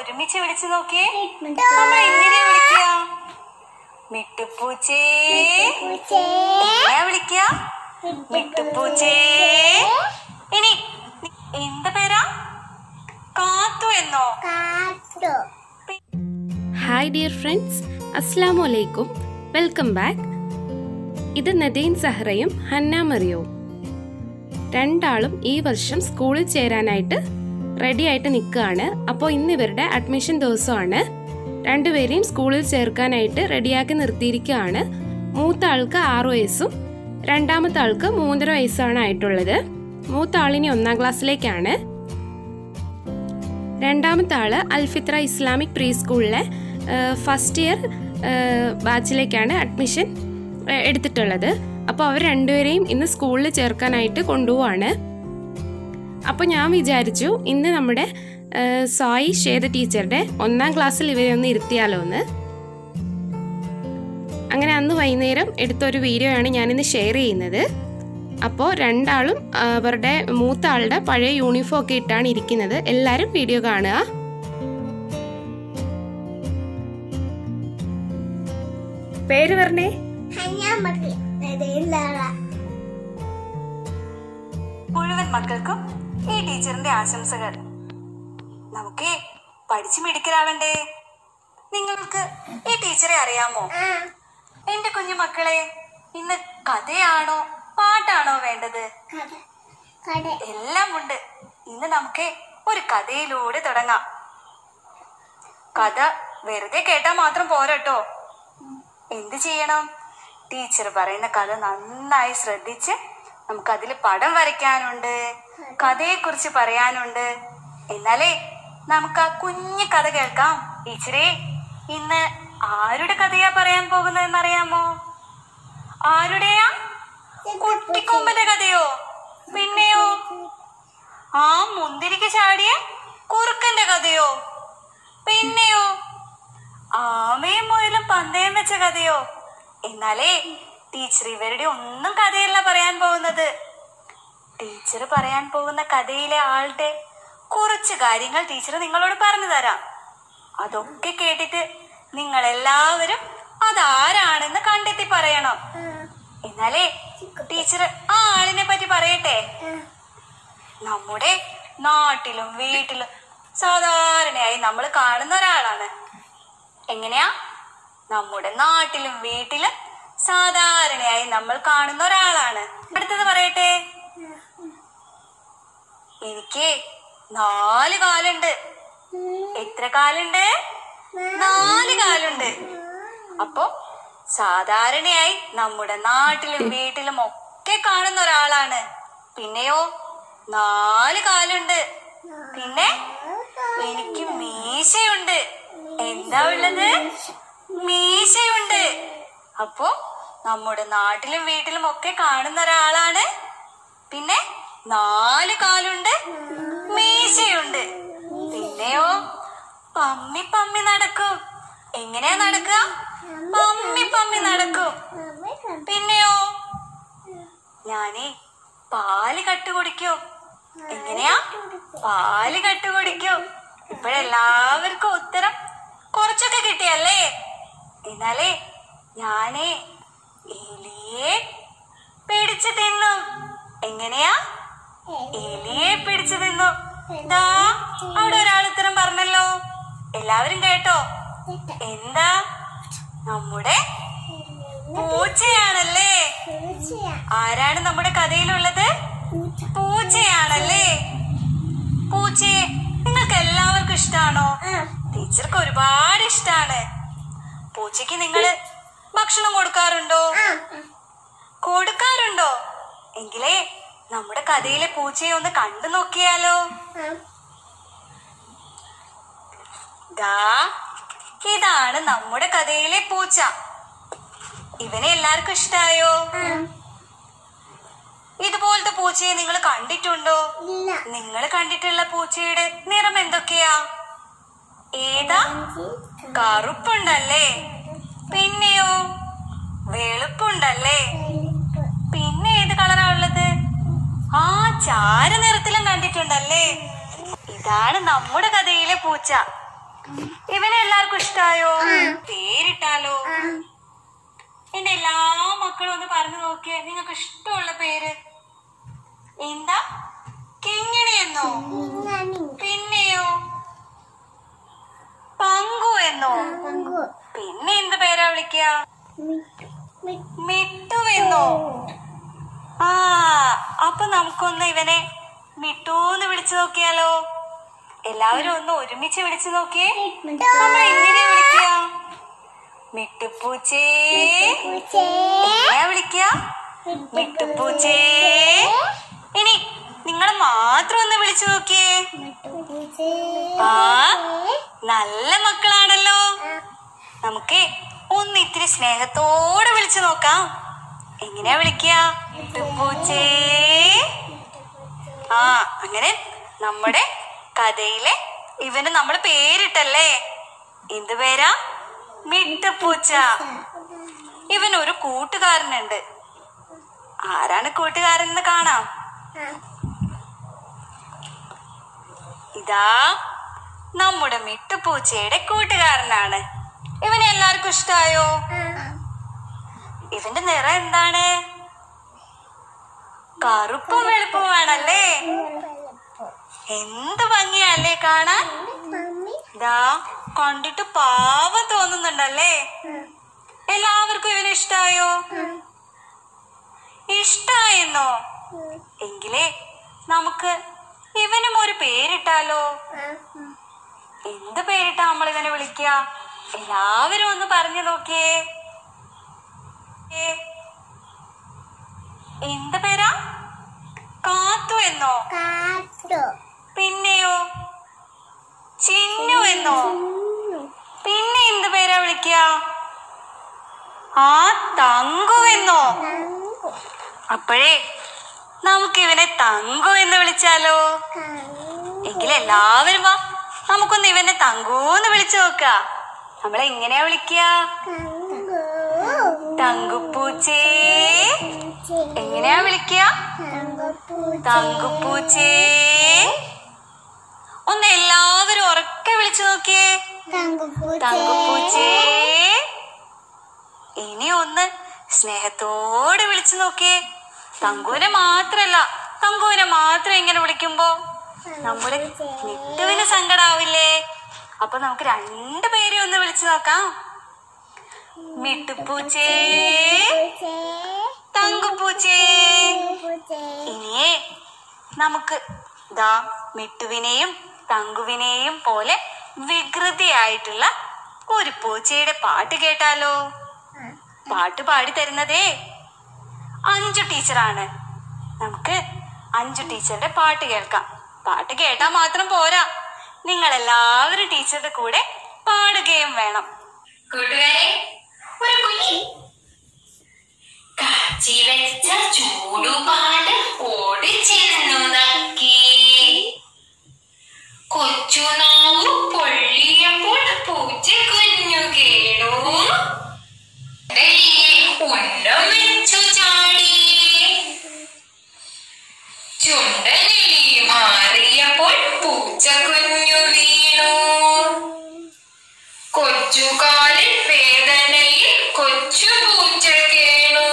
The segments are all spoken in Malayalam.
ഒരുമിച്ച് വിളിച്ചു നോക്കിയേ നമ്മൾ എങ്ങനെയാ വിളിക്കുക മിട്ടുപൂച്ചേ എങ്ങനെയാ വിളിക്കുക മിട്ടുപൂച്ചേ ഇനി എന്ത് പേരാ കാത്തു എന്നോ ഹായ് ഡിയർ ഫ്രണ്ട്സ് അസ്സാം വലൈക്കും വെൽക്കം ബാക്ക് ഇത് നദീൻ സഹ്റയും ഹന്ന മറിയവും രണ്ടാളും ഈ വർഷം സ്കൂളിൽ ചേരാനായിട്ട് റെഡി ആയിട്ട് നിൽക്കുകയാണ് അപ്പോൾ ഇന്ന് ഇവരുടെ അഡ്മിഷൻ ദിവസമാണ് രണ്ടുപേരെയും സ്കൂളിൽ ചേർക്കാനായിട്ട് റെഡിയാക്കി നിർത്തിയിരിക്കുകയാണ് മൂത്ത ആൾക്ക് ആറു വയസ്സും രണ്ടാമത്തെ ആൾക്ക് മൂന്നര വയസ്സാണ് ആയിട്ടുള്ളത് മൂത്ത ആളിനി ഒന്നാം ക്ലാസ്സിലേക്കാണ് രണ്ടാമത്തെ ആള് അൽഫിത്ര ഇസ്ലാമിക് പ്രീ സ്കൂളിലെ ഫസ്റ്റ് ഇയർ ബാച്ചിലേക്കാണ് അഡ്മിഷൻ ഏഹ്, എടുത്തിട്ടുള്ളത് അപ്പോൾ അവർ രണ്ടുപേരെയും ഇന്ന് സ്കൂളിൽ ചേർക്കാനായിട്ട് കൊണ്ടുപോവാണ് അപ്പോൾ ഞാൻ വിചാരിച്ചു ഇന്ന് നമ്മുടെ ഏഹ്, സായി ഷേദ ടീച്ചറുടെ ഒന്നാം ക്ലാസ്സിൽ ഇവരെ ഒന്ന് ഇരുത്തിയാലോ എന്ന് അങ്ങനെ അന്ന് വൈകുന്നേരം എടുത്തൊരു വീഡിയോ ആണ് ഞാനിന്ന് ഷെയർ ചെയ്യുന്നത് അപ്പോൾ രണ്ടാളും ആ, അവരുടെ മൂത്ത ആളുടെ പഴയ യൂണിഫോം ഒക്കെ ഇട്ടാണ് ഇരിക്കുന്നത് എല്ലാവരും വീഡിയോ കാണുക പേര് പറഞ്ഞേ മുഴുവൻ മക്കൾക്കും ഈ ടീച്ചറിന്റെ ആശംസകൾ നമുക്ക് പഠിച്ചു മിടുക്കരാവണ്ടേ നിങ്ങൾക്ക് ഈ ടീച്ചറെ അറിയാമോ എന്റെ കുഞ്ഞു മക്കളെ ഇന്ന് കഥയാണോ പാട്ടാണോ വേണ്ടത് എല്ലാം ഉണ്ട് ഇന്ന് നമുക്ക് ഒരു കഥയിലൂടെ തുടങ്ങാം കഥ വെറുതെ കേട്ടാ മാത്രം പോരട്ടോ എന്ത് ചെയ്യണം ടീച്ചർ പറയുന്ന കഥ നന്നായി ശ്രദ്ധിച്ച് നമുക്ക് അതിൽ പടം വരയ്ക്കാനുണ്ട് കഥയെ കുറിച്ച് പറയാനുണ്ട് എന്നാലേ നമുക്ക് ആ കുഞ്ഞു കഥ കേൾക്കാം ടീച്ചറേ ഇന്ന് ആരുടെ കഥയാ പറയാൻ പോകുന്നതെന്ന് അറിയാമോ ആരുടെയാ കുട്ടിക്കൊമ്പന്റെ കഥയോ പിന്നെയോ ആ മുന്തിരിക്ക് ചാടിയ കുറുക്കന്റെ കഥയോ പിന്നെയോ ആമയും മുയലും പന്തയം വെച്ച കഥയോ എന്നാലേ ടീച്ചർ ഇവരുടെ ഒന്നും കഥയല്ല പറയാൻ പോകുന്നത് ടീച്ചർ പറയാൻ പോകുന്ന കഥയിലെ ആളുടെ കുറച്ച് കാര്യങ്ങൾ ടീച്ചർ നിങ്ങളോട് പറഞ്ഞു തരാം അതൊക്കെ കേട്ടിട്ട് നിങ്ങൾ എല്ലാവരും അതാരാണെന്ന് കണ്ടെത്തി പറയണം എന്നാലേ ടീച്ചർ ആ ആളിനെ പറ്റി പറയട്ടെ നമ്മുടെ നാട്ടിലും വീട്ടിലും സാധാരണയായി നമ്മൾ കാണുന്ന ഒരാളാണ് എങ്ങനെയാ നമ്മുടെ നാട്ടിലും വീട്ടിലും സാധാരണയായി നമ്മൾ കാണുന്ന ഒരാളാണ് അടുത്തത് പറയട്ടെ എനിക്ക് നാല് കാലുണ്ട് എത്ര കാലുണ്ട് നാല് കാലുണ്ട് അപ്പോ സാധാരണയായി നമ്മുടെ നാട്ടിലും വീട്ടിലും ഒക്കെ കാണുന്ന ഒരാളാണ് പിന്നെയോ നാല് കാലുണ്ട് പിന്നെ എനിക്ക് മീശയുണ്ട് എന്താ ഉള്ളത് മീശയുണ്ട് അപ്പോ നമ്മുടെ നാട്ടിലും വീട്ടിലും ഒക്കെ കാണുന്ന ഒരാളാണ് പിന്നെ നാല് കാലുണ്ട് മീശയുണ്ട് പിന്നെയോ പമ്മി പമ്മി നടക്കും എങ്ങനെയാ നടക്കുക പമ്മി പമ്മി നടക്കും പിന്നെയോ ഞാനേ പാല് കട്ട് കുടിക്കും എങ്ങനെയാ പാല് കട്ട് കുടിക്കും ഇപ്പോഴെല്ലാവർക്കും ഉത്തരം കുറച്ചൊക്കെ കിട്ടിയല്ലേ എന്നാലേ ഞാനേ എലിയെ പിടിച്ചു തിന്നും എങ്ങനെയാ എലിയെ പിടിച്ചു തിന്നു ദാ അവിടെ ഒരാൾ ഉത്തരം പറഞ്ഞല്ലോ എല്ലാവരും കേട്ടോ എന്താ നമ്മുടെ പൂച്ചയാണല്ലേ ആരാണ് നമ്മുടെ കഥയിലുള്ളത് പൂച്ചയാണല്ലേ പൂച്ചയെ നിങ്ങൾക്ക് എല്ലാവർക്കും ഇഷ്ടാണോ ടീച്ചർക്ക് ഒരുപാട് ഇഷ്ടാണ് പൂച്ചയ്ക്ക് നിങ്ങള് ഭക്ഷണം കൊടുക്കാറുണ്ടോ കൊടുക്കാറുണ്ടോ എങ്കിലേ നമ്മുടെ കഥയിലെ പൂച്ചയെ ഒന്ന് കണ്ടു നോക്കിയാലോ ദാ ഇതാണ് നമ്മുടെ കഥയിലെ പൂച്ച ഇവനെ എല്ലാവർക്കും ഇഷ്ടായോ ഇതുപോലത്തെ പൂച്ചയെ നിങ്ങൾ കണ്ടിട്ടുണ്ടോ നിങ്ങൾ കണ്ടിട്ടുള്ള പൂച്ചയുടെ നിറം എന്തൊക്കെയാ ഏതാ കറുപ്പുണ്ടല്ലേ പിന്നെയോ വെളുപ്പുണ്ടല്ലേ പിന്നെ ഏത് കളറാ ഉള്ളത് ആ ചാര നിറത്തിലും കണ്ടിട്ടുണ്ടല്ലേ ഇതാണ് നമ്മുടെ കഥയിലെ പൂച്ച ഇവനെ എല്ലാവർക്കും ഇഷ്ടായോ പേരിട്ടാലോ എന്റെ എല്ലാ മക്കളും ഒന്ന് പറഞ്ഞു നോക്കിയേ നിങ്ങൾക്ക് ഇഷ്ടമുള്ള പേര് എന്താ കിങ്ങിണി എന്നോ പിന്നെയോ പങ്കു എന്നോ പിന്നെ എന്ത് പേരാ വിളിക്കുക മിട്ടു എന്നോ ആ അപ്പൊ നമുക്കൊന്ന് ഇവനെ മിട്ടൂന്ന് വിളിച്ചു നോക്കിയാലോ എല്ലാവരും ഒന്ന് ഒരുമിച്ച് വിളിച്ചു നോക്കിയേ നമ്മൾ എങ്ങനെയാ വിളിക്കുക മിട്ടുപൂച്ചേ എങ്ങനെയാ വിളിക്കുക മിട്ടുപൂച്ചേ ഇനി നിങ്ങൾ മാത്രം ഒന്ന് വിളിച്ചു നോക്കിയേ ആ നല്ല മക്കളാണല്ലോ നമുക്ക് ഒന്ന് ഇത്തിരി സ്നേഹത്തോടെ വിളിച്ചു നോക്കാം എങ്ങനെയാ വിളിക്കുക മിട്ടുപൂച്ചേ ആ അങ്ങനെ നമ്മുടെ കഥയിലെ ഇവന് നമ്മൾ പേരിട്ടല്ലേ എന്ത് പേരാ മിട്ടുപൂച്ച ഇവൻ ഒരു കൂട്ടുകാരനുണ്ട് ആരാണ് കൂട്ടുകാരൻ എന്ന് കാണാം ഇതാ നമ്മുടെ മിട്ടുപൂച്ചയുടെ കൂട്ടുകാരനാണ് ഇവനെ എല്ലാവർക്കും ഇഷ്ടായോ ഇവന്റെ നിറം എന്താണ് കറുപ്പും വെളുപ്പുമാണല്ലേ എന്ത് ഭംഗിയല്ലേ കാണാൻ ദാ കണ്ടിട്ട് പാവം തോന്നുന്നുണ്ടല്ലേ എല്ലാവർക്കും ഇവനെ ഇഷ്ടായോ ഇഷ്ടായെന്നോ എങ്കിലേ നമുക്ക് ഇവനും ഒരു പേരിട്ടാലോ എന്ത് പേരിട്ടാ നമ്മൾ ഇവനെ വിളിക്കുക എല്ലാവരും ഒന്ന് പറഞ്ഞു നോക്കിയേ ഏ, എന്ത് പേരാ കാത്തു എന്നോ പിന്നെയോ ചിന്നു എന്നോ പിന്നെ എന്ത് പേരാ വിളിക്കുക ആ തങ്കു എന്നോ അപ്പോഴേ നമുക്ക് ഇവനെ തങ്കു എന്ന് വിളിച്ചാലോ എങ്കിലെല്ലാവരും വാ നമുക്കൊന്ന് ഇവനെ തങ്കൂന്ന് വിളിച്ചു നോക്ക നമ്മൾ എങ്ങനെയാ വിളിക്കുക തങ്കുപ്പൂച്ചേ എങ്ങനെയാ വിളിക്കുക തങ്കുപ്പൂച്ചേ ഒന്ന് എല്ലാവരും ഉറക്കെ വിളിച്ചു നോക്കിയേ തങ്കുപ്പൂച്ചേ ഇനി ഒന്ന് സ്നേഹത്തോടെ വിളിച്ചു നോക്കിയേ തങ്കുവിനെ മാത്രല്ല തങ്കുവിനെ മാത്രം ഇങ്ങനെ വിളിക്കുമ്പോ നമ്മുടെ മിട്ടുവിന് സങ്കടാവില്ലേ അപ്പൊ നമുക്ക് രണ്ടു പേരെ ഒന്ന് വിളിച്ചു നോക്കാം മിട്ടുപ്പൂച്ചേ തങ്കുപ്പൂച്ചേ ഇനിയേ നമുക്ക് ദാ മിട്ടുവിനെയും തങ്കുവിനെയും പോലെ വികൃതിയായിട്ടുള്ള ഒരു പൂച്ചയുടെ പാട്ട് കേട്ടാലോ പാട്ട് പാടി തരുന്നതേ അഞ്ചു ടീച്ചറാണ് നമുക്ക് അഞ്ചു ടീച്ചറുടെ പാട്ട് കേൾക്കാം പാട്ട് കേട്ടാ മാത്രം പോരാ നിങ്ങൾ എല്ലാവരും ടീച്ചറുടെ കൂടെ പാടുകയും വേണം കൂട്ടുകാരെ ഒരു കുഞ്ഞി കാച്ചി വെച്ച ചൂടുപാല് ഓടിച്ചെന്നു നക്കി കൊച്ചുനാവു പൊള്ളിയപ്പോൾ പൂച്ച കുഞ്ഞു കേണു ഉന്നം വെച്ചു ചാടി ചുണ്ടനെലി മാറിയപ്പോൾ പൂച്ച കുഞ്ഞു വീണു കൊച്ചുകാലിൽ വേദനയിൽ കൊച്ചു പൂച്ച കേണു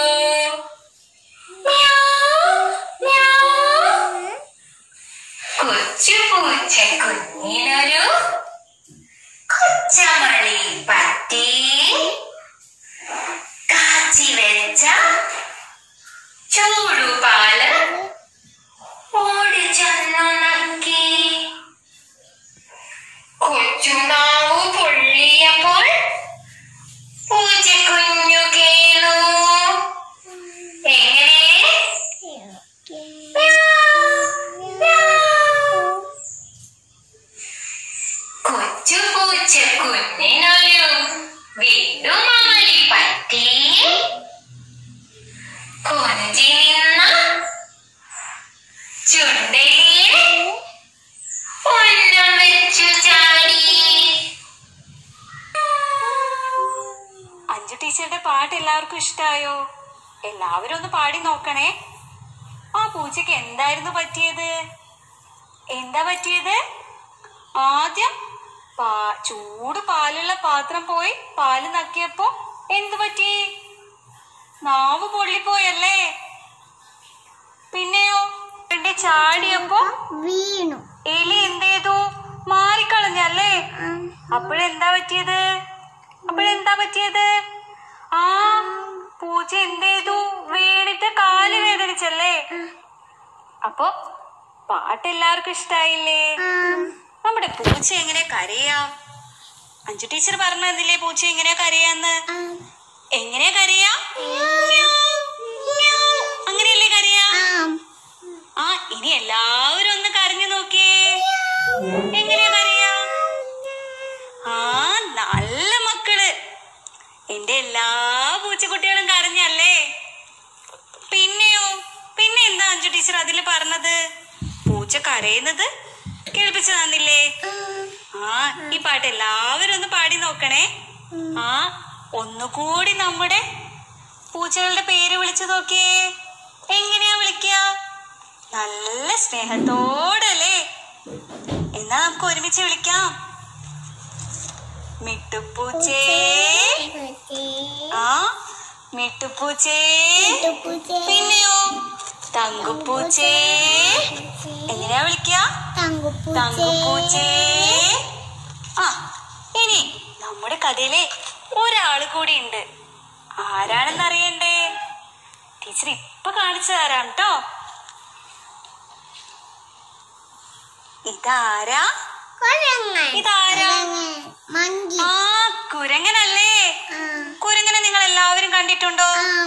മ്യാവ്, മ്യാവ്. കൊച്ചു പൂച്ച കുഞ്ഞിനൊരു കൊച്ചമളി പറ്റി കാച്ചി വെച്ച ചൂടുപാല് ഓടിച്ചെന്നു നക്കി കൊച്ചുനാവു പൊള്ളിയപ്പോൾ പൂച്ച കുഞ്ഞു കേണു എങ്ങനെ കൊച്ചു പൂച്ച കുഞ്ഞിനൊരു വിടുമാലി പറ്റി കൊഞ്ചി നിന്ന ചുണ്ടലിയെ ഒന്നം വെച്ചു ചാടി അഞ്ചു ടീച്ചറുടെ പാട്ട് എല്ലാവർക്കും ഇഷ്ടായോ എല്ലാവരും ഒന്ന് പാടി നോക്കണേ ആ പൂച്ചയ്ക്ക് എന്തായിരുന്നു പറ്റിയത് എന്താ പറ്റിയത് ആദ്യം പാ ചൂട് പാലുള്ള പാത്രം പോയി പാല് നക്കിയപ്പോ എന്തു പറ്റി നാവ് പൊള്ളിപ്പോയല്ലേ പിന്നെയോ എന്റെ ചാടിയപ്പോ വീണു എലി എന്ത് ചെയ്തു മാറിക്കളഞ്ഞല്ലേ അപ്പോഴെന്താ പറ്റിയത് അപ്പോഴെന്താ പറ്റിയത് ആ പൂച്ച എന്ത് ചെയ്തു വീണിട്ട് കാല് വേദനിച്ചല്ലേ അപ്പൊ പാട്ട് എല്ലാവർക്കും ഇഷ്ടായില്ലേ നമ്മുടെ പൂച്ച എങ്ങനെ കരയാ അഞ്ചു ടീച്ചർ പറഞ്ഞു തന്നില്ലേ പൂച്ച എങ്ങനെയാ കരയാന്ന് എങ്ങനെയാ കരയാ അങ്ങനെയല്ലേ കരയാ ആ ഇനി എല്ലാവരും ഒന്ന് കരഞ്ഞു നോക്കിയേ എങ്ങനെയാ കരയാ ആ നല്ല മക്കള് എന്റെ എല്ലാ പൂച്ചക്കുട്ടികളും കരഞ്ഞല്ലേ പിന്നെയോ പിന്നെ എന്താ അഞ്ചു ടീച്ചർ അതിൽ പറഞ്ഞത് പൂച്ച കരയുന്നത് കേൾപ്പിച്ചു തന്നില്ലേ ആ ഈ പാട്ട് എല്ലാവരും ഒന്ന് പാടി നോക്കണേ ആ ഒന്നുകൂടി നമ്മുടെ പൂച്ചകളുടെ പേര് വിളിച്ചു നോക്കിയേ എങ്ങനെയാ വിളിക്കുക നല്ല സ്നേഹത്തോടല്ലേ എന്നാ നമുക്ക് ഒരുമിച്ച് വിളിക്കാം മിട്ടുപൂച്ചേ ആ മിട്ടുപൂച്ചേ പിന്നെയോ തങ്കുപൂച്ചേ എങ്ങനെയാ വിളിക്കുക തങ്കുപൂച്ചേ ആ ഇനി നമ്മുടെ കഥയിലെ ഒരാള് കൂടി ഉണ്ട് ആരാണെന്ന് അറിയണ്ടേ ടീച്ചർ ഇപ്പൊ കാണിച്ചു തരാം കേട്ടോ ഇതാരാ ഇതാരാ മങ്കി ആ കുരങ്ങനല്ലേ കുരങ്ങനെ നിങ്ങൾ എല്ലാവരും കണ്ടിട്ടുണ്ടോ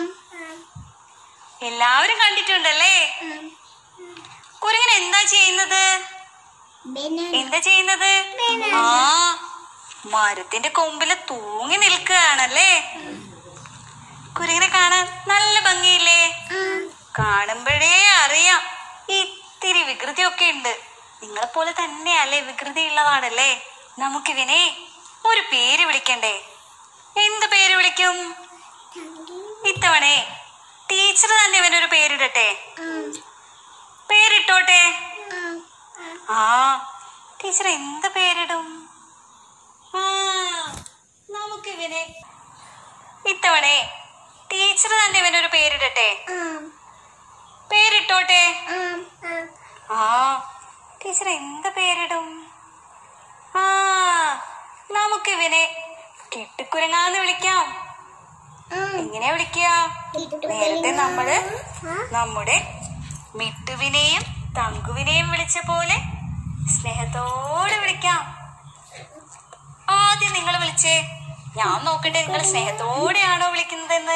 എല്ലാവരും കണ്ടിട്ടുണ്ടല്ലേ കുരങ്ങൻ എന്താ ചെയ്യുന്നത് എന്താ ചെയ്യുന്നത് ആ മരത്തിന്റെ കൊമ്പില് തൂങ്ങി നിൽക്കുകയാണല്ലേ കുരങ്ങനെ കാണാൻ നല്ല ഭംഗിയില്ലേ കാണുമ്പോഴേ അറിയാം ഇത്തിരി വികൃതിയൊക്കെ ഉണ്ട് നിങ്ങളെ പോലെ തന്നെയല്ലേ വികൃതി ഉള്ളതാണല്ലേ നമുക്കിവനെ ഒരു പേര് വിളിക്കണ്ടേ എന്ത് പേര് വിളിക്കും ഇത്തവണേ ടീച്ചർ തന്നെ ഇവനൊരു പേരിടട്ടെ പേരിട്ടോട്ടെ ആ ടീച്ചർ എന്ത് പേരിടും ആ നമുക്കിവനെ ഇത്തവണേ ടീച്ചർ തന്നെ ഇവനൊരു പേരിടട്ടെ പേരിട്ടോട്ടെ ആ ടീച്ചർ എന്ത് പേരിടും ആ നമുക്കിവനെ കെട്ടിക്കുരങ്ങാന്ന് വിളിക്കാം എങ്ങനെയാ വിളിക്കുക നേരത്തെ നമ്മള് നമ്മുടെ മിട്ടുവിനെയും തങ്കുവിനെയും വിളിച്ച പോലെ സ്നേഹത്തോടെ വിളിക്കാം ആദ്യം നിങ്ങൾ വിളിച്ചേ ഞാൻ നോക്കട്ടെ നിങ്ങൾ സ്നേഹത്തോടെയാണോ വിളിക്കുന്നതെന്ന്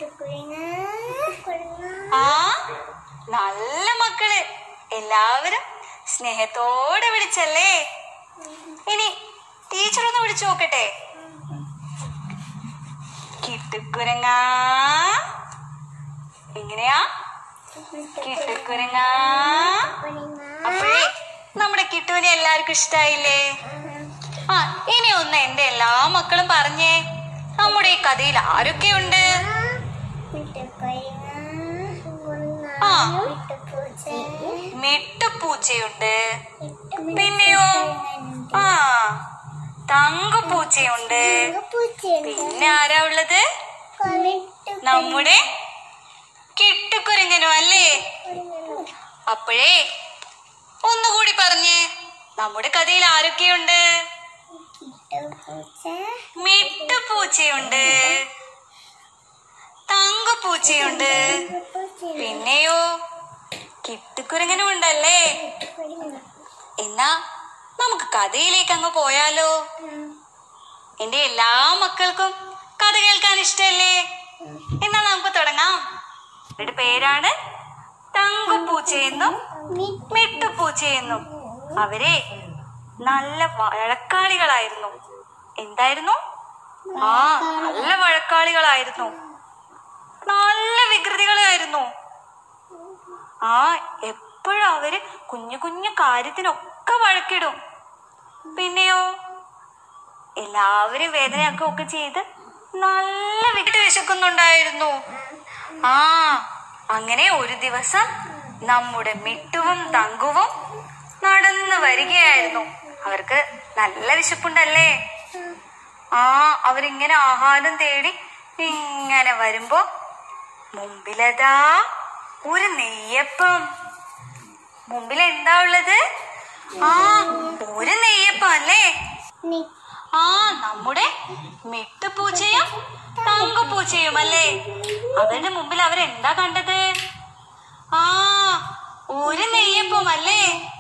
ആ നല്ല മക്കള് എല്ലാവരും സ്നേഹത്തോടെ വിളിച്ചല്ലേ ഇനി ടീച്ചർ ഒന്ന് വിളിച്ചു നോക്കട്ടെ കിട്ടുക്കുരങ്ങ എങ്ങനെയാ കിട്ടുക്കുരങ്ങ അപ്പോഴേ നമ്മുടെ കിട്ടുവിനെ എല്ലാവർക്കും ഇഷ്ടായില്ലേ ആ ഇനി ഒന്ന് എന്റെ എല്ലാ മക്കളും പറഞ്ഞേ നമ്മുടെ ഈ കഥയിൽ ആരൊക്കെയുണ്ട് ആ മിട്ടുപൂച്ചയുണ്ട് പിന്നെയോ ആ തങ്കുപൂച്ചയുണ്ട് പിന്നെ ആരാ ഉള്ളത് നമ്മുടെ കിട്ടുക്കുരങ്ങനും അല്ലേ അപ്പോഴേ ഒന്നുകൂടി പറഞ്ഞേ നമ്മുടെ കഥയിൽ ആരൊക്കെയുണ്ട് മിട്ടുപൂച്ചയുണ്ട് തങ്കുപൂച്ചയുണ്ട് പിന്നെയോ കിട്ടുക്കുരങ്ങനും ഉണ്ടല്ലേ എന്നാ നമുക്ക് കഥയിലേക്ക് അങ്ങ് പോയാലോ എന്റെ എല്ലാ മക്കൾക്കും കഥ കേൾക്കാൻ ഇഷ്ടല്ലേ എന്നാ നമുക്ക് തുടങ്ങാം അവരുടെ പേരാണ് തങ്കുപൂച്ചയെന്നും മിട്ടുപൂച്ചയെന്നും അവരെ നല്ല വഴക്കാളികളായിരുന്നു എന്തായിരുന്നു ആ നല്ല വഴക്കാളികളായിരുന്നു നല്ല വികൃതികളായിരുന്നു ആ എപ്പോഴും അവര് കുഞ്ഞു കുഞ്ഞു കാര്യത്തിനൊക്കെ വഴക്കിടും പിന്നെയോ എല്ലാവരും വേദനയൊക്കെ ഒക്കെ ചെയ്ത് നല്ല വിട്ട് വിശക്കുന്നുണ്ടായിരുന്നു ആ അങ്ങനെ ഒരു ദിവസം നമ്മുടെ മിട്ടുവും തങ്കുവും നടന്നു വരികയായിരുന്നു അവർക്ക് നല്ല വിശപ്പുണ്ടല്ലേ ആ അവരിങ്ങനെ ആഹാരം തേടി ഇങ്ങനെ വരുമ്പോ മുമ്പിലതാ ഒരു നെയ്യപ്പം മുമ്പിൽ എന്താ ഉള്ളത് ആ ഒരു നെയ്യപ്പം അല്ലേ നി- ആ നമ്മുടെ മിട്ടുപൂച്ചയും തങ്കപ്പൂച്ചയും അല്ലേ അവരുടെ മുമ്പിൽ അവരെന്താ കണ്ടത് ആ ഒരു നെയ്യപ്പം അല്ലേ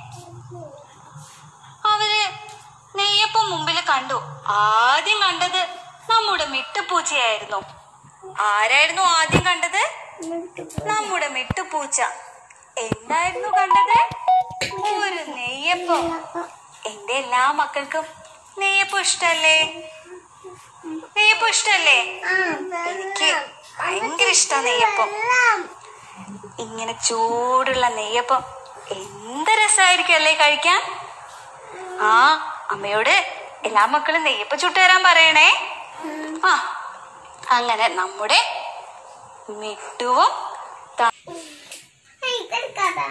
അവര് നെയ്യപ്പം മുമ്പിൽ കണ്ടു ആദ്യം കണ്ടത് നമ്മുടെ മിട്ടുപൂച്ചയായിരുന്നു ആരായിരുന്നു ആദ്യം കണ്ടത് നമ്മുടെ മിട്ടുപൂച്ച എന്തായിരുന്നു കണ്ടത് ഒരു നെയ്യപ്പം എന്റെ എല്ലാ മക്കൾക്കും നെയ്യപ്പം ഇഷ്ടല്ലേ നെയ്യപ്പം ഇഷ്ടല്ലേ ആ, എനിക്ക് ഭയങ്കര ഇഷ്ടാ നെയ്യപ്പം വെള്ളം. ഇങ്ങനെ ചൂടുള്ള നെയ്യപ്പം എന്ത് രസമായിരിക്കും അല്ലേ കഴിക്കാൻ ആ അമ്മയോട് എല്ലാ മക്കളും നെയ്യപ്പം ചുട്ടു തരാൻ പറയണേ ആ അങ്ങനെ നമ്മുടെ മിട്ടുവും ത- ഏയ്, ഇതെടുക്കാതാ.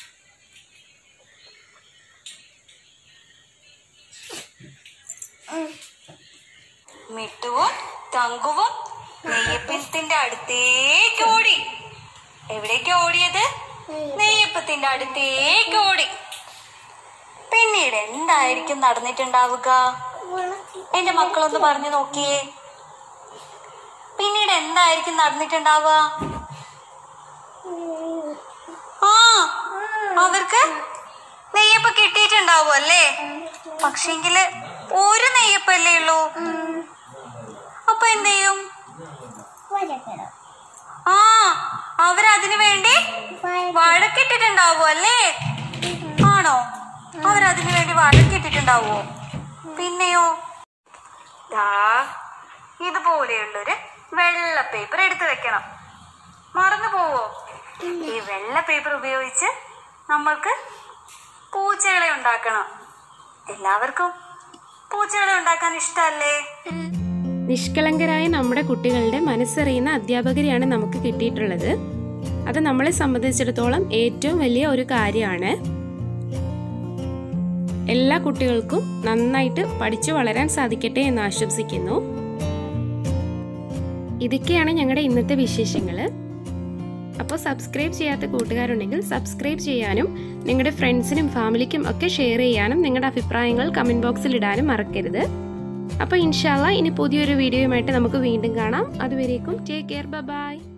ഉം. മിട്ടുവും തങ്കുവും നെയ്യപ്പത്തിന്റെ അടുത്തേക്ക് ഓടി എവിടേക്ക് ഓടിയത് നെയ്യപ്പത്തിന്റെ അടുത്തേക്ക് ഓടി പിന്നീട് എന്തായിരിക്കും നടന്നിട്ടുണ്ടാവുക വെള്ളത്തിൽ എന്റെ മക്കളൊന്ന് പറഞ്ഞു നോക്കിയേ പിന്നീട് എന്തായിരിക്കും നടന്നിട്ടുണ്ടാവുക ആ അവർക്ക് നെയ്യപ്പം കിട്ടിയിട്ടുണ്ടാവും അല്ലേ പക്ഷെങ്കില് ഒരു നെയ്യപ്പല്ലേ ഉള്ളൂ അപ്പൊ എന്ത് ചെയ്യും വരക്കണം. ആ അവരതിനു വേണ്ടി വര- വഴക്കിട്ടിട്ടുണ്ടാവോ അല്ലേ ആണോ അവരതിനു വേണ്ടി വഴക്കിട്ടിട്ടുണ്ടാവോ പിന്നെയോ ദാ ഇതുപോലെയുള്ളൊരു വെള്ള പേപ്പർ എടുത്തു വെക്കണം മറന്നു പോവോ ഈ വെള്ള പേപ്പർ ഉപയോഗിച്ച് നമ്മൾക്ക് പൂച്ചകളെ ഉണ്ടാക്കണം എല്ലാവർക്കും പൂച്ചകളെ ഉണ്ടാക്കാൻ ഇഷ്ടല്ലേ നിഷ്കളങ്കരായ നമ്മുടെ കുട്ടികളുടെ മനസ്സറിയുന്ന അധ്യാപകരെയാണ് നമുക്ക് കിട്ടിയിട്ടുള്ളത് അത് നമ്മളെ സംബന്ധിച്ചിടത്തോളം ഏറ്റവും വലിയ ഒരു കാര്യമാണ് എല്ലാ കുട്ടികൾക്കും നന്നായിട്ട് പഠിച്ചു വളരാൻ സാധിക്കട്ടെ എന്ന് ആശംസിക്കുന്നു ഇതൊക്കെയാണ് ഞങ്ങളുടെ ഇന്നത്തെ വിശേഷങ്ങൾ അപ്പോൾ സബ്സ്ക്രൈബ് ചെയ്യാത്ത കൂട്ടുകാരുണ്ടെങ്കിൽ സബ്സ്ക്രൈബ് ചെയ്യാനും നിങ്ങളുടെ ഫ്രണ്ട്സിനും ഫാമിലിക്കും ഒക്കെ ഷെയർ ചെയ്യാനും നിങ്ങളുടെ അഭിപ്രായങ്ങൾ കമൻറ്റ് ബോക്സിൽ ഇടാനും മറക്കരുത് അപ്പോൾ ഇൻഷാല്ല ഇനി പുതിയൊരു വീഡിയോയുമായിട്ട് നമുക്ക് വീണ്ടും കാണാം അതുവരേക്കും ടേക്ക് കെയർ ബൈ